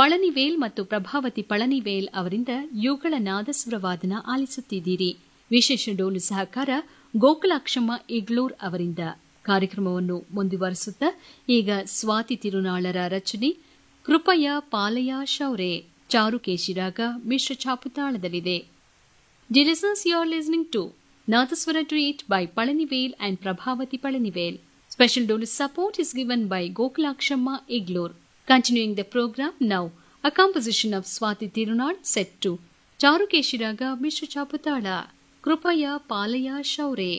ಪಳನಿವೇಲ್ ಮತ್ತು ಪ್ರಭಾವತಿ ಪಳನಿವೇಲ್ ಅವರಿಂದ ಯುಗಳ ನಾದಸ್ವರವಾದನ ಆಲಿಸುತ್ತಿದ್ದೀರಿ ವಿಶೇಷ ಡೋಲು ಸಹಕಾರ ಗೋಕುಲಾಕ್ಷಮ್ಮ ಇಗ್ಲೂರ್ ಅವರಿಂದ ಕಾರ್ಯಕ್ರಮವನ್ನು ಮುಂದುವರಿಸುತ್ತಾ ಈಗ ಸ್ವಾತಿ ತಿರುನಾಳರ ರಚನೆ ಕೃಪಯ ಪಾಲಯ ಶೌರೆ ಚಾರುಕೇಶಿರಾಗ ಮಿಶ್ರ ಚಾಪುತಾಳದಲ್ಲಿದೆ dear listeners you are listening to nadaswara treat by Palanivel and Prabhavathi Palanivel Special dole support is given by Gokulakshamma Iglur. Continuing the program now, a composition of Swati Tirunal set to Charukeshiraga Mishra Chaputala, Krupaya Palaya Shaure.